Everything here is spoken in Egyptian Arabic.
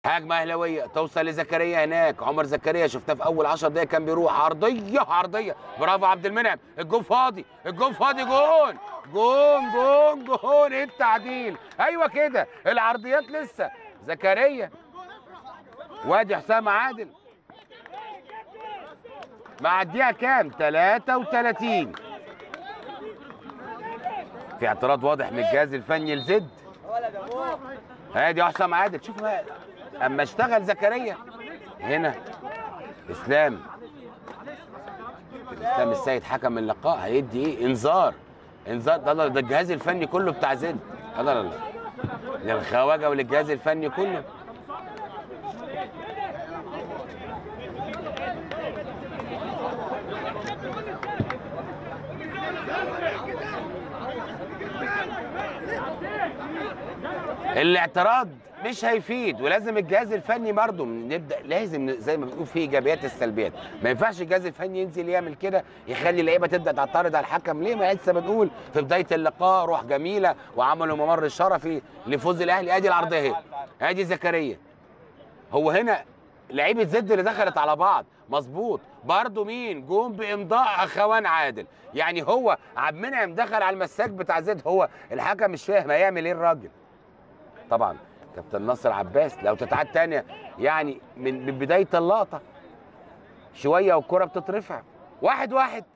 هجمه اهلاويه توصل لزكريا هناك عمر زكريا شفناه في اول 10 دقايق كان بيروح عرضيه عرضيه برافو عبد المنعم الجون فاضي الجون فاضي جون جون جون جون ايه التعديل ايوه كده العرضيات لسه زكريا وادي حسام عادل معديها كام 33 في اعتراض واضح من الجهاز الفني لزد ادي حسام عادل شوف بقى اما اشتغل زكريا هنا اسلام اسلام السيد حكم اللقاء هيدي ايه انذار انذار ده ده الجهاز الفني كله بتاع زد لا لا لا للخواجه وللجهاز الفني كله الاعتراض مش هيفيد ولازم الجهاز الفني برضه نبدا لازم زي ما بنقول في ايجابيات السلبيات ما ينفعش الجهاز الفني ينزل يعمل كده يخلي اللعيبه تبدا تعترض على الحكم ليه ما لسه بنقول في بدايه اللقاء روح جميله وعملوا ممر الشرفي لفوز الاهلي ادي العرضيه اهي ادي زكريا هو هنا لعيبه زد اللي دخلت على بعض مظبوط برضه مين جون بامضاء اخوان عادل يعني هو عبد المنعم دخل على المساك بتاع زد هو الحكم مش فاهم هيعمل ايه الراجل طبعا كابتن ناصر عباس لو تتعاد تانية يعني من من بدايه اللقطه شويه والكره بتترفع واحد واحد